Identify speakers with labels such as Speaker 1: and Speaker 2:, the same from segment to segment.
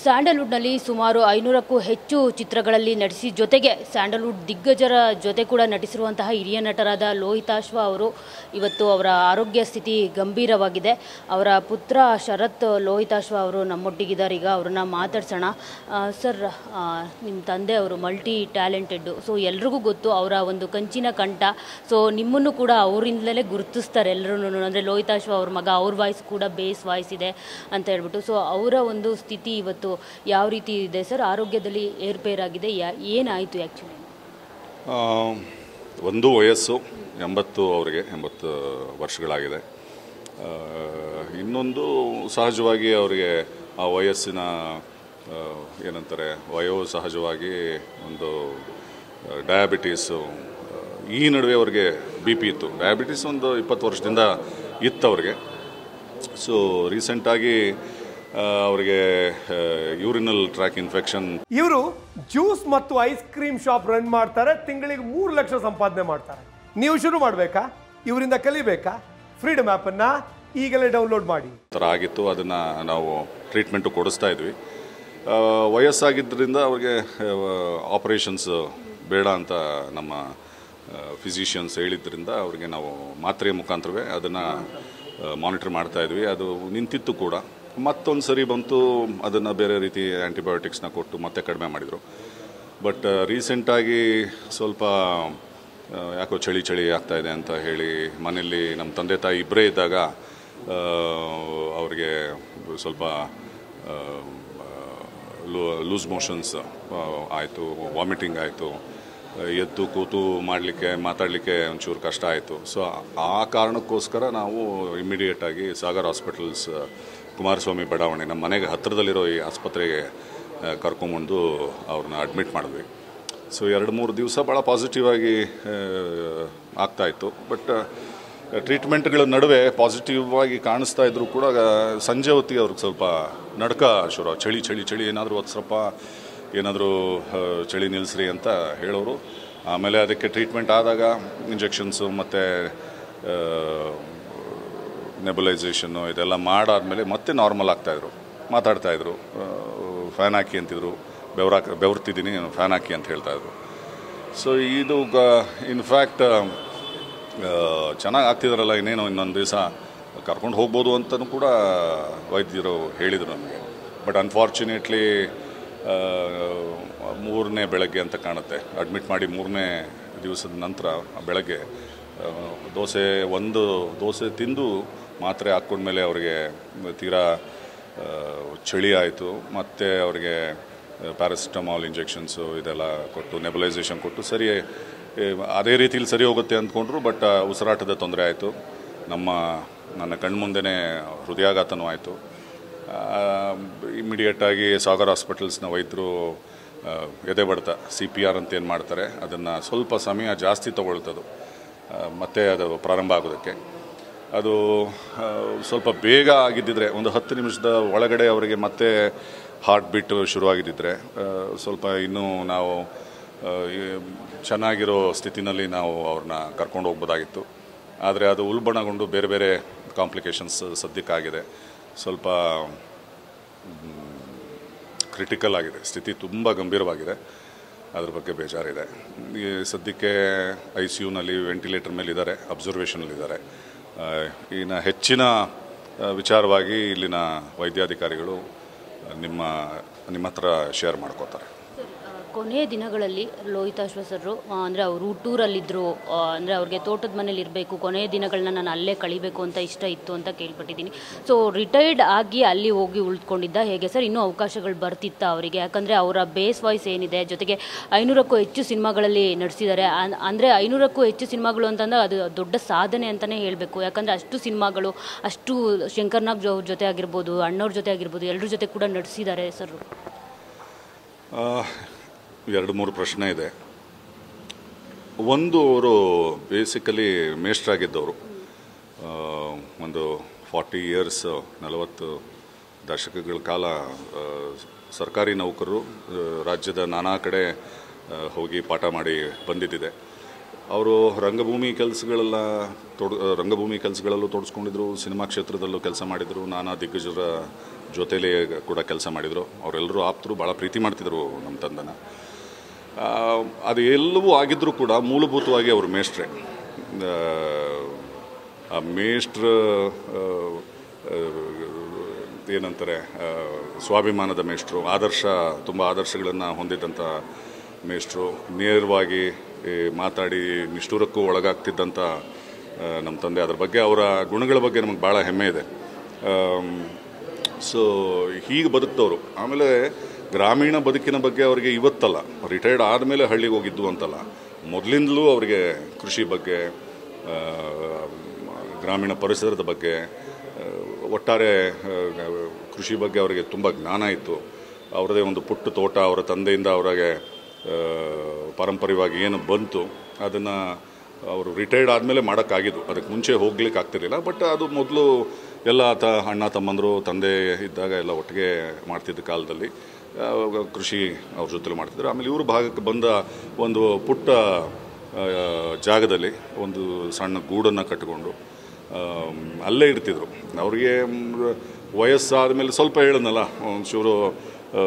Speaker 1: ಸ್ಯಾಂಡಲ್ವುಡ್ನಲ್ಲಿ ಸುಮಾರು ಐನೂರಕ್ಕೂ ಹೆಚ್ಚು ಚಿತ್ರಗಳಲ್ಲಿ ನಟಿಸಿ ಜೊತೆಗೆ ಸ್ಯಾಂಡಲ್ವುಡ್ ದಿಗ್ಗಜರ ಜೊತೆ ಕೂಡ ನಟಿಸಿರುವಂತಹ ಹಿರಿಯ ನಟರಾದ ಲೋಹಿತಾಶ್ವ ಅವರು ಇವತ್ತು ಅವರ ಆರೋಗ್ಯ ಸ್ಥಿತಿ ಗಂಭೀರವಾಗಿದೆ ಅವರ ಪುತ್ರ ಶರತ್ ಲೋಹಿತಾಶ್ವ ಅವರು ನಮ್ಮೊಟ್ಟಿಗಿದ್ದಾರೆ ಈಗ ಅವ್ರನ್ನ ಮಾತಾಡ್ಸೋಣ ಆ, ಸರ್ ಆ, ನಿಮ್ಮ ತಂದೆ ಅವರು ಮಲ್ಟಿ ಟ್ಯಾಲೆಂಟೆಡ್ಡು ಸೊ ಎಲ್ರಿಗೂ ಗೊತ್ತು ಅವರ ಒಂದು ಕಂಚಿನ ಕಂಠ ಸೊ ನಿಮ್ಮನ್ನು ಕೂಡ ಅವರಿಂದಲೇ ಗುರುತಿಸ್ತಾರೆ ಎಲ್ಲರೂ ಅಂದರೆ ಲೋಹಿತಾಶ್ವ ಅವ್ರ ಮಗ ಅವ್ರ ವಾಯ್ಸ್ ಕೂಡ ಬೇಸ್ ವಾಯ್ಸ್ ಇದೆ ಅಂತ ಹೇಳ್ಬಿಟ್ಟು ಸೊ ಅವರ ಒಂದು ಸ್ಥಿತಿ ಇವತ್ತು ಯಾವ ರೀತಿ ಇದೆ ಸರ್ ಆರೋಗ್ಯದಲ್ಲಿ ಏರ್ಪೇರಾಗಿದೆ ಯಾ ಏನಾಯಿತು ಆ್ಯಕ್ಚುಲಿ
Speaker 2: ಆ, ಒಂದು ವಯಸ್ಸು ಎಂಬತ್ತು ಅವರಿಗೆ ಎಂಬತ್ತು ವರ್ಷಗಳಾಗಿದೆ ಆ, ಇನ್ನೊಂದು ಸಹಜವಾಗಿ ಅವರಿಗೆ ಆ ವಯಸ್ಸಿನ ಆ, ಏನಂತಾರೆ ವಯೋ ಸಹಜವಾಗಿ ಒಂದು ಡಯಾಬಿಟೀಸು ಈ ನಡುವೆ ಅವ್ರಿಗೆ ಬಿ ಪಿ ಇತ್ತು ಡಯಾಬಿಟೀಸ್ ಒಂದು ಇಪ್ಪತ್ತು ವರ್ಷದಿಂದ ಇತ್ತು ಅವ್ರಿಗೆ ಸೊ ರೀಸೆಂಟಾಗಿ ಅವರಿಗೆ ಯೂರಿನಲ್ ಟ್ರ್ಯಾಕ್ ಇನ್ಫೆಕ್ಷನ್
Speaker 3: ಇವರು ಜ್ಯೂಸ್ ಮತ್ತು ಐಸ್ ಕ್ರೀಮ್ ಶಾಪ್ ರನ್ ಮಾಡ್ತಾರೆ ತಿಂಗಳಿಗೆ ಮೂರು ಲಕ್ಷ ಸಂಪಾದನೆ ಮಾಡ್ತಾರೆ ನೀವು ಶುರು ಮಾಡಬೇಕಾ ಇವರಿಂದ ಕಲಿಬೇಕಾ ಫ್ರೀಡಮ್ ಅನ್ನ ಈಗಲೇ ಡೌನ್ಲೋಡ್ ಮಾಡಿ
Speaker 2: ಥರ ಆಗಿತ್ತು ಅದನ್ನು ನಾವು ಟ್ರೀಟ್ಮೆಂಟು ಕೊಡಿಸ್ತಾ ಇದ್ವಿ ಆ, ವಯಸ್ಸಾಗಿದ್ದರಿಂದ ಅವ್ರಿಗೆ ಆಪರೇಷನ್ಸ್ ಬೇಡ ಅಂತ ನಮ್ಮ ಫಿಸಿಷಿಯನ್ಸ್ ಹೇಳಿದ್ರಿಂದ ಅವ್ರಿಗೆ ನಾವು ಮಾತ್ರೆಯ ಮುಖಾಂತರವೇ ಅದನ್ನು ಮಾನಿಟರ್ ಮಾಡ್ತಾ ಇದ್ವಿ ಅದು ನಿಂತಿತ್ತು ಕೂಡ ಮತ್ತೊಂದು ಸರಿ ಬಂತು ಅದನ್ನು ಬೇರೆ ರೀತಿ ಆ್ಯಂಟಿಬಯೋಟಿಕ್ಸ್ನ ಕೊಟ್ಟು ಮತ್ತೆ ಕಡಿಮೆ ಮಾಡಿದರು ಬಟ್ ರೀಸೆಂಟಾಗಿ ಸ್ವಲ್ಪ ಆ, ಯಾಕೋ ಚಳಿ ಚಳಿ ಆಗ್ತಾ ಇದೆ ಅಂತ ಹೇಳಿ ಮನೆಯಲ್ಲಿ ನಮ್ಮ ತಂದೆ ತಾಯಿ ಇಬ್ಬರೇ ಇದ್ದಾಗ ಆ, ಅವ್ರಿಗೆ ಸ್ವಲ್ಪ ಲೂಸ್ ಮೋಷನ್ಸ್ ಆಯಿತು ವಾಮಿಟಿಂಗ್ ಆಯಿತು ಎದ್ದು ಕೂತು ಮಾಡಲಿಕ್ಕೆ ಮಾತಾಡಲಿಕ್ಕೆ ಒಂಚೂರು ಕಷ್ಟ ಆಯಿತು ಸೊ ಆ ಕಾರಣಕ್ಕೋಸ್ಕರ ನಾವು ಇಮಿಡಿಯೇಟಾಗಿ ಸಾಗರ್ ಹಾಸ್ಪಿಟಲ್ಸ್ ಕುಮಾರಸ್ವಾಮಿ ಬಡಾವಣೆ ನಮ್ಮ ಮನೆಗೆ ಹತ್ತಿರದಲ್ಲಿರೋ ಈ ಆಸ್ಪತ್ರೆಗೆ ಆ, ಕರ್ಕೊಂಬಂದು ಅವ್ರನ್ನ ಅಡ್ಮಿಟ್ ಮಾಡಿದ್ವಿ ಸೊ ಎರಡು ಮೂರು ದಿವಸ ಭಾಳ ಪಾಸಿಟಿವ್ ಆಗಿ ಆ, ಆಗ್ತಾ ಇತ್ತು ಬಟ್ ಟ್ರೀಟ್ಮೆಂಟ್ಗಳ ನಡುವೆ ಪಾಸಿಟಿವ್ ಆಗಿ ಕಾಣಿಸ್ತಾ ಇದ್ರು ಕೂಡ ಆ, ಸಂಜೆ ಹೊತ್ತಿಗೆ ಅವ್ರಿಗೆ ಸ್ವಲ್ಪ ನಡ್ಕ ಶುರು ಚಳಿ ಚಳಿ ಚಳಿ ಏನಾದರೂ ಒಂದು ಸ್ವಲ್ಪ ಏನಾದರೂ ಆ, ಚಳಿ ನಿಲ್ಲಿಸ್ರಿ ಅಂತ ಹೇಳೋರು ಆಮೇಲೆ ಅದಕ್ಕೆ ಟ್ರೀಟ್ಮೆಂಟ್ ಆದಾಗ ಇಂಜೆಕ್ಷನ್ಸು ಮತ್ತು ನೆಬಲೈಸೇಷನ್ನು ಇದೆಲ್ಲ ಮಾಡಾದ್ಮೇಲೆ ಮತ್ತೆ ನಾರ್ಮಲ್ ಆಗ್ತಾಯಿದ್ರು ಮಾತಾಡ್ತಾಯಿದ್ರು ಫ್ಯಾನ್ ಹಾಕಿ ಅಂತಿದ್ರು ಬೆವರಾಕ ಬೆವರ್ತಿದ್ದೀನಿ ಫ್ಯಾನ್ ಹಾಕಿ ಅಂತ ಹೇಳ್ತಾಯಿದ್ರು ಸೊ ಇದು ಇನ್ಫ್ಯಾಕ್ಟ್ ಚೆನ್ನಾಗಿ ಆಗ್ತಿದಾರಲ್ಲ ಇನ್ನೇನು ಇನ್ನೊಂದು ದಿವಸ ಕರ್ಕೊಂಡು ಹೋಗ್ಬೋದು ಅಂತಲೂ ಕೂಡ ವೈದ್ಯರು ಹೇಳಿದರು ನಮಗೆ ಬಟ್ ಅನ್ಫಾರ್ಚುನೇಟ್ಲಿ ಮೂರನೇ ಬೆಳಗ್ಗೆ ಅಂತ ಕಾಣುತ್ತೆ ಅಡ್ಮಿಟ್ ಮಾಡಿ ಮೂರನೇ ದಿವಸದ ನಂತರ ಬೆಳಗ್ಗೆ ಆ, ದೋಸೆ ಒಂದು ದೋಸೆ ತಿಂದು ಮಾತ್ರೆ ಹಾಕ್ಕೊಂಡ್ಮೇಲೆ ಅವರಿಗೆ ತೀರಾ ಆ, ಚಳಿ ಆಯಿತು ಮತ್ತು ಅವರಿಗೆ ಪ್ಯಾರಾಸಿಟಮಾಲ್ ಇಂಜೆಕ್ಷನ್ಸು ಇದೆಲ್ಲ ಕೊಟ್ಟು ನೆಬಲೈಸೇಷನ್ ಕೊಟ್ಟು ಸರಿ ಏ, ಅದೇ ರೀತಿಲಿ ಸರಿ ಹೋಗುತ್ತೆ ಅಂದ್ಕೊಂಡ್ರು ಬಟ್ ಉಸಿರಾಟದ ತೊಂದರೆ ಆಯಿತು ನಮ್ಮ ನನ್ನ ಕಣ್ಮುಂದೆನೇ ಹೃದಯಾಘಾತನೂ ಆಯಿತು ಇಮಿಡಿಯೇಟಾಗಿ ಸಾಗರ್ ಹಾಸ್ಪಿಟಲ್ಸ್ನ ವೈದ್ಯರು ಆ, ಎದೆ ಬಡ್ತ ಸಿ ಪಿ ಆರ್ ಅಂತ ಏನು ಮಾಡ್ತಾರೆ ಅದನ್ನು ಸ್ವಲ್ಪ ಸಮಯ ಜಾಸ್ತಿ ತಗೊಳ್ತದು ಆ, ಮತ್ತೆ ಅದು ಪ್ರಾರಂಭ ಆಗೋದಕ್ಕೆ ಅದು ಆ, ಸ್ವಲ್ಪ ಬೇಗ ಆಗಿದ್ದಿದ್ರೆ ಒಂದು ಹತ್ತು ನಿಮಿಷದ ಒಳಗಡೆ ಅವರಿಗೆ ಮತ್ತೆ ಹಾರ್ಟ್ ಬೀಟ್ ಶುರುವಾಗಿದ್ದಿದ್ರೆ ಆ, ಸ್ವಲ್ಪ ಇನ್ನೂ ನಾವು ಆ, ಈ ಚೆನ್ನಾಗಿರೋ ಸ್ಥಿತಿನಲ್ಲಿ ನಾವು ಅವ್ರನ್ನ ಕರ್ಕೊಂಡು ಹೋಗ್ಬೋದಾಗಿತ್ತು ಆದರೆ ಅದು ಉಲ್ಬಣಗೊಂಡು ಬೇರೆ ಬೇರೆ ಕಾಂಪ್ಲಿಕೇಶನ್ಸ್ ಸದ್ಯಕ್ಕಾಗಿದೆ ಸ್ವಲ್ಪ ಕ್ರಿಟಿಕಲ್ ಆಗಿದೆ ಸ್ಥಿತಿ ತುಂಬ ಗಂಭೀರವಾಗಿದೆ ಅದ್ರ ಬಗ್ಗೆ ಬೇಜಾರಿದೆ ಈ ಸದ್ಯಕ್ಕೆ ಐ ಸಿ ಯುನಲ್ಲಿ ವೆಂಟಿಲೇಟರ್ ಮೇಲೆ ಇದ್ದಾರೆ ಅಬ್ಸರ್ವೇಷನಲ್ಲಿದ್ದಾರೆ ಇನ್ನು ಹೆಚ್ಚಿನ ಆ, ವಿಚಾರವಾಗಿ ಇಲ್ಲಿನ ವೈದ್ಯಾಧಿಕಾರಿಗಳು ನಿಮ್ಮ ನಿಮ್ಮ ಹತ್ರ ಶೇರ್ ಮಾಡ್ಕೋತಾರೆ
Speaker 1: ಕೊನೆಯ ದಿನಗಳಲ್ಲಿ ಲೋಹಿತಾಶ್ವ ಸರ್ ಅಂದರೆ ಅವರು ಹುಟ್ಟೂರಲ್ಲಿದ್ದರು ಅಂದರೆ ಅವ್ರಿಗೆ ತೋಟದ ಮನೇಲಿ ಇರಬೇಕು ಕೊನೆಯ ದಿನಗಳನ್ನ ನಾನು ಅಲ್ಲೇ ಕಳಿಬೇಕು ಅಂತ ಇಷ್ಟ ಇತ್ತು ಅಂತ ಕೇಳ್ಪಟ್ಟಿದ್ದೀನಿ ಸೊ ರಿಟೈರ್ಡ್ ಆಗಿ ಅಲ್ಲಿ ಹೋಗಿ ಉಳಿದುಕೊಂಡಿದ್ದ ಹೇಗೆ ಸರ್ ಇನ್ನೂ ಅವಕಾಶಗಳು ಬರ್ತಿತ್ತ ಅವರಿಗೆ ಯಾಕಂದರೆ ಅವರ ಬೇಸ್ ವಾಯ್ಸ್ ಏನಿದೆ ಜೊತೆಗೆ ಐನೂರಕ್ಕೂ ಹೆಚ್ಚು ಸಿನಿಮಾಗಳಲ್ಲಿ ನಟಿಸಿದ್ದಾರೆ ಅಂದರೆ ಐನೂರಕ್ಕೂ ಹೆಚ್ಚು ಸಿನಿಮಾಗಳು ಅಂತಂದ್ರೆ ಅದು ದೊಡ್ಡ ಸಾಧನೆ ಅಂತಲೇ ಹೇಳಬೇಕು ಯಾಕಂದರೆ ಅಷ್ಟು ಸಿನಿಮಾಗಳು ಅಷ್ಟು ಶಂಕರ್ನಾಗ್ ಜೊ ಜೊತೆ ಆಗಿರ್ಬೋದು ಅಣ್ಣವ್ರ ಜೊತೆ ಆಗಿರ್ಬೋದು ಎಲ್ಲರ ಜೊತೆ ಕೂಡ ನಟಿಸಿದ್ದಾರೆ ಸರ್
Speaker 2: ಆ, ಎರಡು ಮೂರು ಪ್ರಶ್ನೆ ಇದೆ ಒಂದು ಅವರು ಬೇಸಿಕಲಿ ಮೇಷ್ಟ್ರಾಗಿದ್ದವರು ಆ, ಒಂದು ಫಾರ್ಟಿ ಇಯರ್ಸ್ ನಲವತ್ತು ದಶಕಗಳ ಕಾಲ ಆ, ಸರ್ಕಾರಿ ನೌಕರರು ಆ, ರಾಜ್ಯದ ನಾನಾ ಕಡೆ ಆ, ಹೋಗಿ ಪಾಠ ಮಾಡಿ ಬಂದಿದ್ದಿದೆ ಅವರು ರಂಗಭೂಮಿ ಕೆಲಸಗಳೆಲ್ಲ ತೊಡ್ ರಂಗಭೂಮಿ ಕೆಲಸಗಳಲ್ಲೂ ತೊಡಸ್ಕೊಂಡಿದ್ರು ಸಿನಿಮಾ ಕ್ಷೇತ್ರದಲ್ಲೂ ಕೆಲಸ ಮಾಡಿದರು ನಾನಾ ದಿಗ್ಗಜರ ಜೊತೆಲಿ ಕೂಡ ಕೆಲಸ ಮಾಡಿದರು ಅವರೆಲ್ಲರೂ ಆಪ್ತರು ಭಾಳ ಪ್ರೀತಿ ಮಾಡ್ತಿದ್ರು ನಮ್ಮ ತಂದೆನ ಆ, ಅದು ಎಲ್ಲವೂ ಆಗಿದ್ದರೂ ಕೂಡ ಮೂಲಭೂತವಾಗಿ ಅವರು ಮೇಷ್ಟ್ರೆ ಆ, ಆ ಮೇಷ್ಟ್ರ ಆ, ಆ, ಏನಂತಾರೆ ಆ, ಸ್ವಾಭಿಮಾನದ ಮೇಷ್ಟ್ರು ಆದರ್ಶ ತುಂಬ ಆದರ್ಶಗಳನ್ನು ಹೊಂದಿದ್ದಂಥ ಮೇಷ್ಟ್ರು ನೇರವಾಗಿ ಈ, ಮಾತಾಡಿ ನಿಷ್ಠುರಕ್ಕೂ ಒಳಗಾಗ್ತಿದ್ದಂಥ ಆ, ನಮ್ಮ ತಂದೆ ಅದ್ರ ಬಗ್ಗೆ ಅವರ ಗುಣಗಳ ಬಗ್ಗೆ ನಮಗೆ ಭಾಳ ಹೆಮ್ಮೆ ಇದೆ ಸೊ ಹೀಗೆ ಬದುಕ್ತವ್ರು ಆಮೇಲೆ ಗ್ರಾಮೀಣ ಬದುಕಿನ ಬಗ್ಗೆ ಅವರಿಗೆ ಇವತ್ತಲ್ಲ ರಿಟೈರ್ಡ್ ಆದಮೇಲೆ ಹಳ್ಳಿಗೆ ಹೋಗಿದ್ದು ಅಂತಲ್ಲ ಮೊದಲಿಂದಲೂ ಅವರಿಗೆ ಕೃಷಿ ಬಗ್ಗೆ ಆ, ಗ್ರಾಮೀಣ ಪರಿಸರದ ಬಗ್ಗೆ ಆ, ಒಟ್ಟಾರೆ ಆ, ಕೃಷಿ ಬಗ್ಗೆ ಅವರಿಗೆ ತುಂಬ ಜ್ಞಾನ ಇತ್ತು ಅವರದೇ ಒಂದು ಪುಟ್ಟ ತೋಟ ಅವರ ತಂದೆಯಿಂದ ಅವರಿಗೆ ಆ, ಪಾರಂಪರ್ಯವಾಗಿ ಏನು ಬಂತು ಅದನ್ನು ಅವರು ರಿಟೈರ್ಡ್ ಆದಮೇಲೆ ಮಾಡೋಕ್ಕಾಗಿದ್ದು ಅದಕ್ಕೆ ಮುಂಚೆ ಹೋಗ್ಲಿಕ್ಕೆ ಆಗ್ತಿರ್ಲಿಲ್ಲ ಬಟ್ ಅದು ಮೊದಲು ಎಲ್ಲ ತ ಅಣ್ಣ ತಮ್ಮಂದರು ತಂದೆ ಇದ್ದಾಗ ಎಲ್ಲ ಒಟ್ಟಿಗೆ ಮಾಡ್ತಿದ್ದ ಕಾಲದಲ್ಲಿ ಆ, ಕೃಷಿ ಅವ್ರ ಜೊತೆಲಿ ಮಾಡ್ತಿದ್ರು ಆಮೇಲೆ ಇವರು ಭಾಗಕ್ಕೆ ಬಂದ ಒಂದು ಪುಟ್ಟ ಆ, ಜಾಗದಲ್ಲಿ ಒಂದು ಸಣ್ಣ ಗೂಡನ್ನು ಕಟ್ಟಿಕೊಂಡು ಆಮ್, ಅಲ್ಲೇ ಇರ್ತಿದ್ರು ಅವ್ರಿಗೆ ಮ್, ವಯಸ್ಸಾದ ಮೇಲೆ ಸ್ವಲ್ಪ ಹೇಳಿದ್ನಲ್ಲ ಒಂಚೂರು ಆ,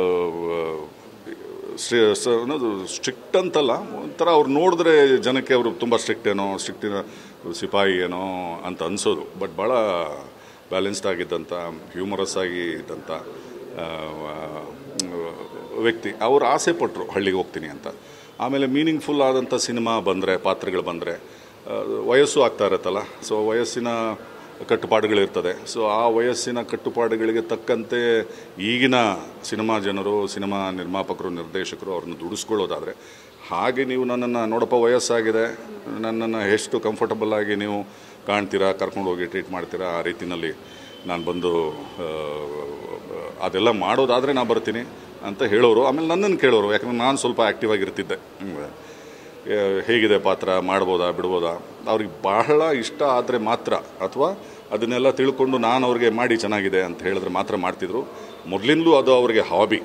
Speaker 2: ಸ್ಟ್ರಿ- ಸ- ಅನ್ನೋದು ಸ್ಟ್ರಿಕ್ಟ್ ಅಂತಲ್ಲ ಒಂಥರ ಅವ್ರು ನೋಡಿದ್ರೆ ಜನಕ್ಕೆ ಅವರು ತುಂಬ ಸ್ಟ್ರಿಕ್ಟ್ ಏನೋ ಸ್ಟ್ರಿಕ್ಟಿನ ಸಿಪಾಯಿ ಏನೋ ಅಂತ ಅನಿಸೋದು ಬಟ್ ಭಾಳ ಬ್ಯಾಲೆನ್ಸ್ಡ್ ಆಗಿದ್ದಂಥ ಹ್ಯೂಮರಸ್ ಆಗಿ ಇದ್ದಂಥ ಆ, ಆ, ವ್ಯಕ್ತಿ ಅವರು ಆಸೆ ಪಟ್ಟರು ಹಳ್ಳಿಗೆ ಹೋಗ್ತೀನಿ ಅಂತ ಆಮೇಲೆ ಮೀನಿಂಗ್ಫುಲ್ ಆದಂಥ ಸಿನಿಮಾ ಬಂದರೆ ಪಾತ್ರಗಳು ಬಂದರೆ ವಯಸ್ಸು ಆಗ್ತಾ ಇರುತ್ತಲ್ಲ ಸೊ ವಯಸ್ಸಿನ ಕಟ್ಟುಪಾಡುಗಳಿರ್ತದೆ ಸೊ ಆ ವಯಸ್ಸಿನ ಕಟ್ಟುಪಾಡುಗಳಿಗೆ ತಕ್ಕಂತೆ ಈಗಿನ ಸಿನಿಮಾ ಜನರು ಸಿನಿಮಾ ನಿರ್ಮಾಪಕರು ನಿರ್ದೇಶಕರು ಅವ್ರನ್ನ ದುಡಿಸ್ಕೊಳ್ಳೋದಾದರೆ ಹಾಗೆ ನೀವು ನನ್ನನ್ನು ನೋಡಪ್ಪ ವಯಸ್ಸಾಗಿದೆ ನನ್ನನ್ನು ಎಷ್ಟು ಕಂಫರ್ಟಬಲ್ ಆಗಿ ನೀವು ಕಾಣ್ತೀರಾ ಕರ್ಕೊಂಡು ಹೋಗಿ ಟ್ರೀಟ್ ಮಾಡ್ತೀರಾ ಆ ರೀತಿನಲ್ಲಿ ನಾನು ಬಂದು ಆ, ಅದೆಲ್ಲ ಮಾಡೋದಾದರೆ ನಾನು ಬರ್ತೀನಿ ಅಂತ ಹೇಳೋರು ಆಮೇಲೆ ನನ್ನನ್ನು ಕೇಳೋರು ಯಾಕಂದ್ರೆ ನಾನು ಸ್ವಲ್ಪ ಆ್ಯಕ್ಟಿವ್ ಆಗಿರ್ತಿದ್ದೆ ಹ್ಮ್. ಏ, ಹೇಗಿದೆ ಪಾತ್ರ ಮಾಡ್ಬೋದಾ ಬಿಡ್ಬೋದಾ ಅವ್ರಿಗೆ ಬಹಳ ಇಷ್ಟ ಆದರೆ ಮಾತ್ರ ಅಥವಾ ಅದನ್ನೆಲ್ಲ ತಿಳ್ಕೊಂಡು ನಾನು ಅವ್ರಿಗೆ ಮಾಡಿ ಚೆನ್ನಾಗಿದೆ ಅಂತ ಹೇಳಿದ್ರೆ ಮಾತ್ರ ಮಾಡ್ತಿದ್ರು ಮೊದಲಿಂದಲೂ ಅದು ಅವ್ರಿಗೆ ಹಾಬಿ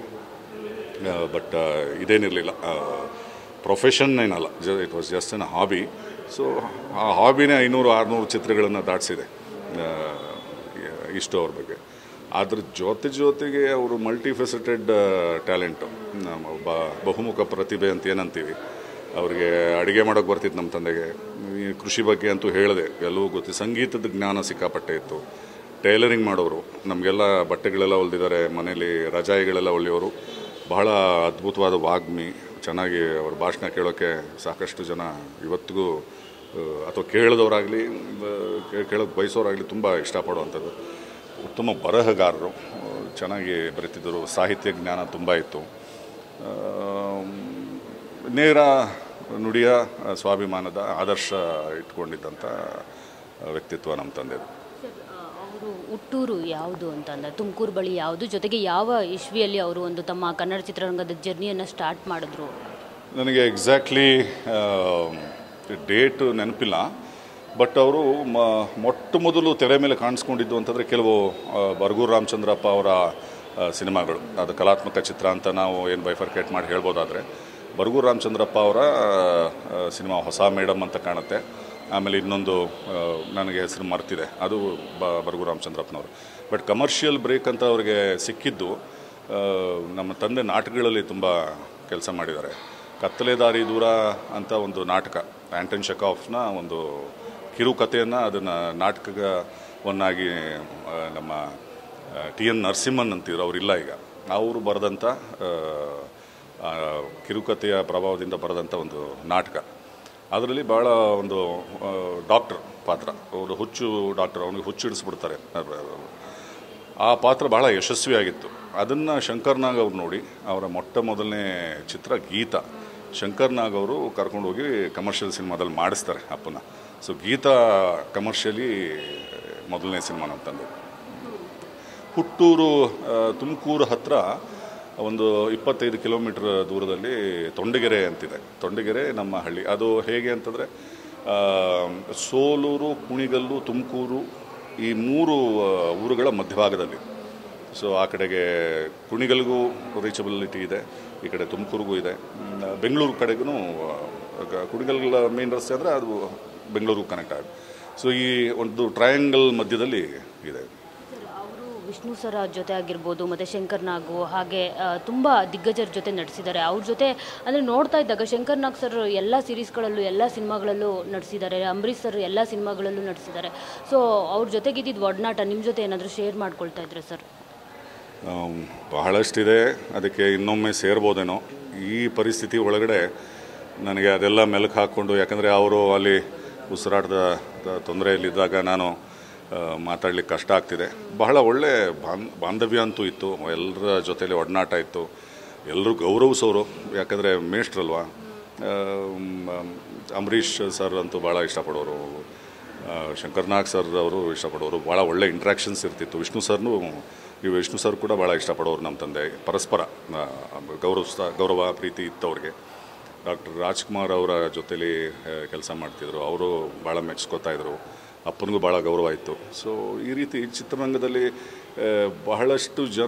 Speaker 2: ಬಟ್ ಇದೇನಿರಲಿಲ್ಲ ಪ್ರೊಫೆಷನ್ ಏನಲ್ಲ ಜ it was just an hobby so ಆ ಹಾಬಿನೇ ಐನೂರು ಆರುನೂರು ಚಿತ್ರಗಳನ್ನು ದಾಟಿಸಿದೆ ಇಷ್ಟು ಅವ್ರ ಬಗ್ಗೆ ಅದ್ರ ಜೊತೆ ಜೊತೆಗೆ ಅವರು ಮಲ್ಟಿಫೆಸಿಟೆಡ್ ಟ್ಯಾಲೆಂಟು ಒಬ್ಬ ಬಹುಮುಖ ಪ್ರತಿಭೆ ಅಂತ ಏನಂತೀವಿ ಅವ್ರಿಗೆ ಅಡುಗೆ ಮಾಡೋಕ್ಕೆ ಬರ್ತಿತ್ತು ನಮ್ಮ ತಂದೆಗೆ ಈ ಕೃಷಿ ಬಗ್ಗೆ ಅಂತೂ ಹೇಳಿದೆ ಎಲ್ಲವೂ ಗೊತ್ತು ಸಂಗೀತದ ಜ್ಞಾನ ಸಿಕ್ಕಾಪಟ್ಟೆ ಇತ್ತು ಟೈಲರಿಂಗ್ ಮಾಡೋರು ನಮಗೆಲ್ಲ ಬಟ್ಟೆಗಳೆಲ್ಲ ಹೊಲ್ದಿದ್ದಾರೆ ಮನೇಲಿ ರಜಾಯಿಗಳೆಲ್ಲ ಹೊಲಿಯೋರು ಬಹಳ ಅದ್ಭುತವಾದ ವಾಗ್ಮಿ ಚೆನ್ನಾಗಿ ಅವ್ರ ಭಾಷಣ ಕೇಳೋಕ್ಕೆ ಸಾಕಷ್ಟು ಜನ ಇವತ್ತಿಗೂ ಆ, ಅಥವಾ ಕೇಳಿದವರಾಗಲಿ ಕೇಳೋಕ್ಕೆ ಬಯಸೋರಾಗಲಿ ತುಂಬ ಇಷ್ಟಪಡುವಂಥದ್ದು ಉತ್ತಮ ಬರಹಗಾರರು ಆ, ಚೆನ್ನಾಗಿ ಬರೀತಿದ್ದರು ಸಾಹಿತ್ಯ ಜ್ಞಾನ ತುಂಬ ಇತ್ತು ಆ, ನೇರ ನುಡಿಯ ಆ, ಸ್ವಾಭಿಮಾನದ ಆದರ್ಶ ಇಟ್ಕೊಂಡಿದ್ದಂಥ ವ್ಯಕ್ತಿತ್ವ ನಮ್ಮ ತಂದೆದು
Speaker 1: ಅವರು ಹುಟ್ಟೂರು ಯಾವುದು ಅಂತ ಅಂದ್ರೆ ತುಮಕೂರು ಬಳಿ ಯಾವುದು ಜೊತೆಗೆ ಯಾವ ಇಶ್ವಿಯಲ್ಲಿ ಅವರು ಒಂದು ತಮ್ಮ ಕನ್ನಡ ಚಿತ್ರರಂಗದ ಜರ್ನಿಯನ್ನು ಸ್ಟಾರ್ಟ್ ಮಾಡಿದ್ರು
Speaker 2: ನನಗೆ ಎಕ್ಸಾಕ್ಟ್ಲಿ ಡೇಟ್ ನೆನಪಿಲ್ಲ ಬಟ್ ಅವರು ಮ ಮೊಟ್ಟ ಮೊದಲು ತೆರೆ ಮೇಲೆ ಕಾಣಿಸ್ಕೊಂಡಿದ್ದು ಅಂತಂದರೆ ಕೆಲವು ಆ, ಬರಗೂರು ರಾಮಚಂದ್ರಪ್ಪ ಅವರ ಆ, ಸಿನಿಮಾಗಳು ಅದು ಕಲಾತ್ಮಕ ಚಿತ್ರ ಅಂತ ನಾವು ಏನು ಬೈಫರ್ಕೇಟ್ ಮಾಡಿ ಹೇಳ್ಬೋದಾದರೆ ಬರಗೂರು ರಾಮಚಂದ್ರಪ್ಪ ಅವರ ಆ, ಸಿನಿಮಾ ಹೊಸ ಮೇಡಮ್ ಅಂತ ಕಾಣುತ್ತೆ ಆಮೇಲೆ ಇನ್ನೊಂದು ಆ, ನನಗೆ ಹೆಸರು ಮರ್ತಿದೆ ಅದು ಬ ಬರಗೂರು ರಾಮಚಂದ್ರಪ್ಪನವರು ಬಟ್ ಕಮರ್ಷಿಯಲ್ ಬ್ರೇಕ್ ಅಂತ ಅವ್ರಿಗೆ ಸಿಕ್ಕಿದ್ದು ಆ, ನಮ್ಮ ತಂದೆ ನಾಟಕಗಳಲ್ಲಿ ತುಂಬ ಕೆಲಸ ಮಾಡಿದ್ದಾರೆ ಕತ್ತಲೆ ದಾರಿ ದೂರ ಅಂತ ಒಂದು ನಾಟಕ ಆ್ಯಂಟನ್ ಶಕಾಫ್ನ ಒಂದು ಕಿರುಕಥೆಯನ್ನು ಅದನ್ನು ನಾಟಕವನ್ನಾಗಿ ಆ, ನಮ್ಮ ಟಿ ಎನ್ ನರಸಿಂಹನ್ ಅಂತಿದ್ರು ಅವರಿಲ್ಲ ಈಗ ಅವರು ಬರೆದಂಥ ಆ, ಆ, ಕಿರುಕಥೆಯ ಪ್ರಭಾವದಿಂದ ಬರೆದಂಥ ಒಂದು ನಾಟಕ ಅದರಲ್ಲಿ ಭಾಳ ಒಂದು ಡಾಕ್ಟರ್ ಪಾತ್ರ ಅವರು ಹುಚ್ಚು ಡಾಕ್ಟರ್ ಅವನಿಗೆ ಹುಚ್ಚು ಹಿಡಿಸ್ಬಿಡ್ತಾರೆ ಆ ಪಾತ್ರ ಬಹಳ ಯಶಸ್ವಿಯಾಗಿತ್ತು ಅದನ್ನು ಶಂಕರ್ ನಾಗ್ ಅವ್ರು ನೋಡಿ ಅವರ ಮೊಟ್ಟ ಮೊದಲನೇ ಚಿತ್ರ ಗೀತ ಶಂಕರ್ ನಾಗ್ ಅವರು ಕರ್ಕೊಂಡು ಹೋಗಿ ಕಮರ್ಷಿಯಲ್ ಸಿನಿಮಾದಲ್ಲಿ ಮಾಡಿಸ್ತಾರೆ ಅಪ್ಪನ ಸೊ ಗೀತಾ ಕಮರ್ಷಿಯಲಿ ಮೊದಲನೇ ಸಿನಿಮಾ ನಮ್ಮ ತಂದೆ ಹುಟ್ಟೂರು ಆ, ತುಮಕೂರು ಹತ್ರ ಒಂದು ಇಪ್ಪತ್ತೈದು ಕಿಲೋಮೀಟ್ರ್ ದೂರದಲ್ಲಿ ತೊಂಡಗೆರೆ ಅಂತಿದೆ ತೊಂಡಗೆರೆ ನಮ್ಮ ಹಳ್ಳಿ ಅದು ಹೇಗೆ ಅಂತಂದರೆ ಆ, ಸೋಲೂರು ಕುಣಿಗಲ್ಲು ತುಮಕೂರು ಈ ಮೂರು ಆ, ಊರುಗಳ ಮಧ್ಯಭಾಗದಲ್ಲಿ ಸೊ ಆ ಕಡೆಗೆ ಕುಣಿಗಲ್ಗೂ ರೀಚಬಿಲಿಟಿ ಇದೆ ಈ ಕಡೆ ತುಮಕೂರಿಗೂ ಇದೆ ಮ್, ಬೆಂಗಳೂರು ಕಡೆಗೂ ಕುಣಿಗಲ್ ಮೇನ್ ರಸ್ತೆ ಅಂದರೆ ಅದು ಬೆಂಗಳೂರಿಗೂ ಕನೆಕ್ಟ್ ಆಗುತ್ತೆ ಸೊ ಈ ಒಂದು ಟ್ರಯಾಂಗಲ್ ಮಧ್ಯದಲ್ಲಿ ಇದೆ
Speaker 1: ಅವರು ವಿಷ್ಣು ಸರ ಜೊತೆ ಆಗಿರ್ಬೋದು ಮತ್ತು ಶಂಕರ್ ನಾಗು ಹಾಗೆ ಆ, ತುಂಬ ದಿಗ್ಗಜರ ಜೊತೆ ನಟಿಸಿದ್ದಾರೆ ಅವ್ರ ಜೊತೆ ಅಂದರೆ ನೋಡ್ತಾ ಇದ್ದಾಗ ಶಂಕರ್ ನಾಗ್ ಸರ್ ಎಲ್ಲ ಸೀರೀಸ್ಗಳಲ್ಲೂ ಎಲ್ಲ ಸಿನಿಮಾಗಳಲ್ಲೂ ನಟಿಸಿದ್ದಾರೆ ಅಂಬರೀಷ್ ಸರ್ ಎಲ್ಲ ಸಿನಿಮಾಗಳಲ್ಲೂ ನಟಿಸಿದ್ದಾರೆ ಸೊ ಅವ್ರ ಜೊತೆಗಿದ್ದಿದ್ದು ಒಡನಾಟ ನಿಮ್ಮ ಜೊತೆ ಏನಾದರೂ ಶೇರ್ ಮಾಡ್ಕೊಳ್ತಾ ಇದ್ರೆ ಸರ್
Speaker 2: ಆಮ್, ಬಹಳಷ್ಟಿದೆ ಅದಕ್ಕೆ ಇನ್ನೊಮ್ಮೆ ಸೇರ್ಬೋದೇನೋ ಈ ಪರಿಸ್ಥಿತಿ ಒಳಗಡೆ ನನಗೆ ಅದೆಲ್ಲ ಮೆಲುಕು ಹಾಕ್ಕೊಂಡು ಯಾಕಂದರೆ ಅವರು ಅಲ್ಲಿ ಉಸಿರಾಟದ ತ- ತೊಂದರೆಯಲ್ಲಿದ್ದಾಗ ನಾನು ಮಾತಾಡ್ಲಿಕ್ಕೆ ಕಷ್ಟ ಆಗ್ತಿದೆ ಬಹಳ ಒಳ್ಳೆ ಬಾನ್ ಬಾಂಧವ್ಯ ಅಂತೂ ಇತ್ತು ಎಲ್ಲರ ಜೊತೆಲಿ ಒಡನಾಟ ಇತ್ತು ಎಲ್ಲರೂ ಗೌರವಿಸೋರು ಯಾಕಂದರೆ ಮೇಷ್ಟ್ರಲ್ವಾ ಆಮ್, ಅಂಬರೀಷ್ ಸರ್ ಅಂತೂ ಭಾಳ ಇಷ್ಟಪಡೋರು ಆ, ಶಂಕರ್ನಾಗ್ ಸರ್ ಅವರು ಇಷ್ಟಪಡೋರು ಭಾಳ ಒಳ್ಳೆ ಇಂಟ್ರ್ಯಾಕ್ಷನ್ಸ್ ಇರ್ತಿತ್ತು ವಿಷ್ಣು ಸರ್ನು ಈ ವಿಷ್ಣು ಸರ್ ಕೂಡ ಭಾಳ ಇಷ್ಟಪಡೋರು ನಮ್ಮ ತಂದೆ ಪರಸ್ಪರ ಆ, ಗೌರವಿಸ್ತಾ ಗೌರವ ಪ್ರೀತಿ ಇತ್ತು ಅವ್ರಿಗೆ ಡಾಕ್ಟರ್ ರಾಜ್ಕುಮಾರ್ ಅವರ ಜೊತೇಲಿ ಕೆಲಸ ಮಾಡ್ತಿದ್ರು ಅವರು ಭಾಳ ಮೆಚ್ಕೋತಾ ಇದ್ರು ಅಪ್ಪನಿಗೂ ಭಾಳ ಗೌರವ ಇತ್ತು ಸೊ ಈ ರೀತಿ ಚಿತ್ರರಂಗದಲ್ಲಿ ಆ, ಬಹಳಷ್ಟು ಜನ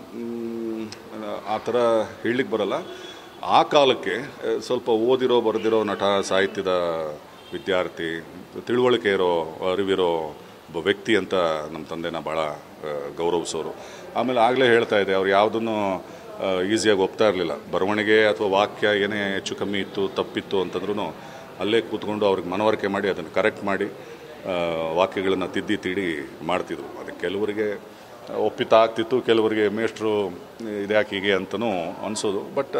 Speaker 2: ಮ್, ಆ ಥರ ಹೇಳಲಿಕ್ಕೆ ಬರಲ್ಲ ಆ ಕಾಲಕ್ಕೆ ಆ, ಸ್ವಲ್ಪ ಓದಿರೋ ಬರೆದಿರೋ ನಟ ಸಾಹಿತ್ಯದ ವಿದ್ಯಾರ್ಥಿ ತಿಳುವಳಿಕೆ ಇರೋ ಅರಿವಿರೋ ಒಬ್ಬ ವ್ಯಕ್ತಿ ಅಂತ ನಮ್ಮ ತಂದೆನ ಭಾಳ ಗೌರವಿಸೋರು ಆಮೇಲೆ ಆಗಲೇ ಹೇಳ್ತಾ ಇದೆ ಅವ್ರು ಯಾವುದನ್ನು ಈಸಿಯಾಗಿ ಒಪ್ತಾ ಇರಲಿಲ್ಲ ಬರವಣಿಗೆ ಅಥವಾ ವಾಕ್ಯ ಏನೇ ಹೆಚ್ಚು ಕಮ್ಮಿ ಇತ್ತು ತಪ್ಪಿತ್ತು ಅಂತಂದ್ರೂ ಅಲ್ಲೇ ಕೂತ್ಕೊಂಡು ಅವ್ರಿಗೆ ಮನವರಿಕೆ ಮಾಡಿ ಅದನ್ನು ಕರೆಕ್ಟ್ ಮಾಡಿ ವಾಕ್ಯಗಳನ್ನು ತಿದ್ದಿ ತಿಡಿ ಮಾಡ್ತಿದ್ರು ಅದಕ್ಕೆ ಕೆಲವರಿಗೆ ಒಪ್ಪಿತ ಆಗ್ತಿತ್ತು ಕೆಲವರಿಗೆ ಮೇಷ್ಟ್ರು ಇದ್ಯಾಕೆ ಹೀಗೆ ಅಂತಲೂ ಅನಿಸೋದು ಬಟ್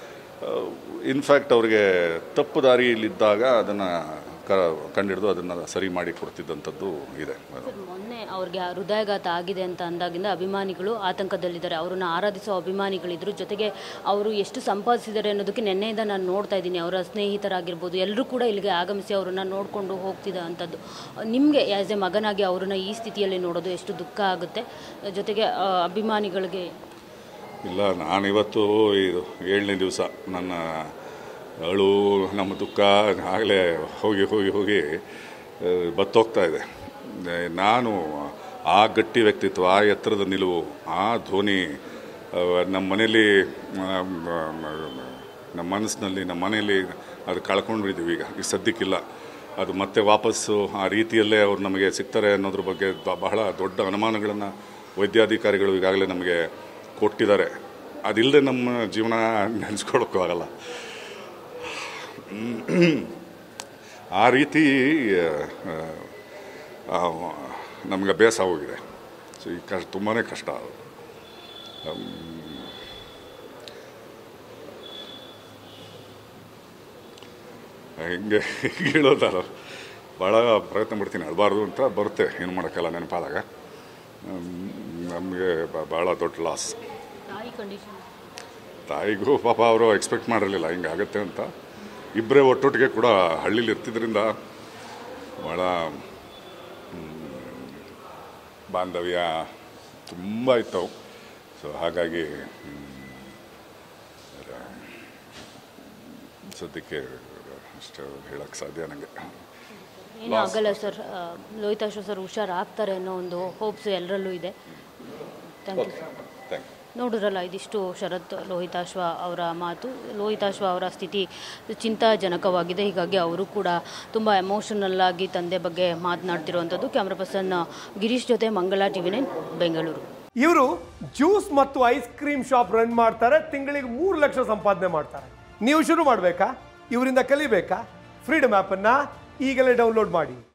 Speaker 2: ಇನ್ಫ್ಯಾಕ್ಟ್ ಅವ್ರಿಗೆ ತಪ್ಪು ದಾರಿಯಲ್ಲಿದ್ದಾಗ ಅದನ್ನು ಕ ಕಂಡಿಡಿದು ಅದನ್ನು ಸರಿ ಮಾಡಿ ಕೊಡ್ತಿದ್ದಂಥದ್ದು ಇದೆ
Speaker 1: ಸರ್ ಮೊನ್ನೆ ಅವ್ರಿಗೆ ಆ ಹೃದಯಾಘಾತ ಆಗಿದೆ ಅಂತ ಅಂದಾಗಿಂದ ಅಭಿಮಾನಿಗಳು ಆತಂಕದಲ್ಲಿದ್ದಾರೆ ಅವ್ರನ್ನ ಆರಾಧಿಸೋ ಅಭಿಮಾನಿಗಳಿದ್ರು ಜೊತೆಗೆ ಅವರು ಎಷ್ಟು ಸಂಪಾದಿಸಿದ್ದಾರೆ ಅನ್ನೋದಕ್ಕೆ ನಿನ್ನೆಯಿಂದ ನಾನು ನೋಡ್ತಾ ಇದ್ದೀನಿ ಅವರ ಸ್ನೇಹಿತರಾಗಿರ್ಬೋದು ಎಲ್ಲರೂ ಕೂಡ ಇಲ್ಲಿಗೆ ಆಗಮಿಸಿ ಅವರನ್ನ ನೋಡಿಕೊಂಡು ಹೋಗ್ತಿದ್ದ ಅಂಥದ್ದು ನಿಮಗೆ ಆ್ಯಸ್ ಎ ಮಗನಾಗಿ ಅವ್ರನ್ನ ಈ ಸ್ಥಿತಿಯಲ್ಲಿ ನೋಡೋದು ಎಷ್ಟು ದುಃಖ ಆಗುತ್ತೆ ಜೊತೆಗೆ ಆ, ಅಭಿಮಾನಿಗಳಿಗೆ
Speaker 2: ಇಲ್ಲ ನಾನಿವತ್ತು ಇದು ಏಳನೇ ದಿವಸ ನನ್ನ ಅಳು ನಮ್ಮ ದುಃಖ ಆಗಲೇ ಹೋಗಿ ಹೋಗಿ ಹೋಗಿ ಆ, ಬತ್ತೋಗ್ತಾ ಇದೆ ಆ, ನಾನು ಆ ಗಟ್ಟಿ ವ್ಯಕ್ತಿತ್ವ ಆ ಎತ್ತರದ ನಿಲುವು ಆ ಧ್ವನಿ ಆ, ನಮ್ಮ ಮನೇಲಿ ಆ, ಮ- ಮ- ನಮ್ಮ ಮನಸ್ಸಿನಲ್ಲಿ ನಮ್ಮ ಮನೆಯಲ್ಲಿ ಅದು ಕಳ್ಕೊಂಡಿದ್ದೀವಿ ಈಗ ಈ ಸದ್ಯಕ್ಕಿಲ್ಲ ಅದು ಮತ್ತೆ ವಾಪಸ್ಸು ಆ ರೀತಿಯಲ್ಲೇ ಅವ್ರು ನಮಗೆ ಸಿಗ್ತಾರೆ ಅನ್ನೋದ್ರ ಬಗ್ಗೆ ಬ- ಬಹಳ ದೊಡ್ಡ ಅನುಮಾನಗಳನ್ನು ವೈದ್ಯಾಧಿಕಾರಿಗಳು ಈಗಾಗಲೇ ನಮಗೆ ಕೊಟ್ಟಿದ್ದಾರೆ ಅದಿಲ್ಲದೆ ನಮ್ಮ ಜೀವನ ನೆನೆಸ್ಕೊಳ್ಳೋಕ್ಕೂ ಆಗಲ್ಲ ಆ ರೀತಿ ಆ, ನಮಗೆ ಅಭ್ಯಾಸ ಹೋಗಿದೆ ಸೊ ಈ ಕಷ್ಟ ತುಂಬಾ ಕಷ್ಟ ಹಿಂಗೆ ಹೇಳೋದಲ್ಲ ಭಾಳ ಪ್ರಯತ್ನ ಪಡ್ತೀನಿ ಅಳಬಾರ್ದು ಅಂತ ಬರುತ್ತೆ ಏನು ಮಾಡೋಕ್ಕಲ್ಲ ನೆನಪಾದಾಗ ನಮಗೆ ಭಾಳ ದೊಡ್ಡ ಲಾಸ್
Speaker 1: ತಾಯಿ ಕಂಡೀಷನ್
Speaker 2: ತಾಯಿಗೂ ಪಾಪ ಅವರು ಎಕ್ಸ್ಪೆಕ್ಟ್ ಮಾಡಿರಲಿಲ್ಲ ಹಿಂಗೆ ಆಗುತ್ತೆ ಅಂತ ಇಬ್ಬರೇ ಒಟ್ಟೊಟ್ಟಿಗೆ ಕೂಡ ಹಳ್ಳಿಲಿ ಇರ್ತಿದ್ರಿಂದ ಭಾಳ ಮ್, ಬಾಂಧವ್ಯ ತುಂಬ ಇತ್ತವು ಸೊ ಹಾಗಾಗಿ ಮ್, ಅದ- ಸದ್ಯಕ್ಕೆ ಅಷ್ಟು ಹೇಳಕ್ಕೆ ಸಾಧ್ಯ ನನಗೆ
Speaker 1: ಏನೂ ಆಗಲ್ಲ ಸರ್ ಆ, ಲೋಹಿತಾಶ್ವ ಸರ್ ಹುಷಾರಾಗ್ತಾರೆ ಅನ್ನೋ ಒಂದು ಹೋಪ್ಸ್ ಎಲ್ಲರಲ್ಲೂ ಇದೆ thank you sir
Speaker 2: thank you
Speaker 1: ನೋಡಿದ್ರಲ್ಲ ಇದಿಷ್ಟು ಶರತ್ ಲೋಹಿತಾಶ್ವ ಅವರ ಮಾತು ಲೋಹಿತಾಶ್ವ ಅವರ ಸ್ಥಿತಿ ಚಿಂತಾಜನಕವಾಗಿದೆ ಹೀಗಾಗಿ ಅವರು ಕೂಡ ತುಂಬ ಎಮೋಷನಲ್ ಆಗಿ ತಂದೆ ಬಗ್ಗೆ ಮಾತನಾಡ್ತಿರುವಂಥದ್ದು ಕ್ಯಾಮ್ರಾ ಪರ್ಸನ್ ಗಿರೀಶ್ ಜೊತೆ ಮಂಗಳ ಟಿವಿ ನೈನ್ ಬೆಂಗಳೂರು
Speaker 3: ಇವರು ಜ್ಯೂಸ್ ಮತ್ತು ಐಸ್ ಕ್ರೀಮ್ ಶಾಪ್ ರನ್ ಮಾಡ್ತಾರೆ ತಿಂಗಳಿಗೆ ಮೂರು ಲಕ್ಷ ಸಂಪಾದನೆ ಮಾಡ್ತಾರೆ ನೀವು ಶುರು ಮಾಡಬೇಕಾ ಇವರಿಂದ ಕಲಿಬೇಕಾ ಫ್ರೀಡಮ್ ಆ್ಯಪನ್ನು ಈಗಲೇ ಡೌನ್ಲೋಡ್ ಮಾಡಿ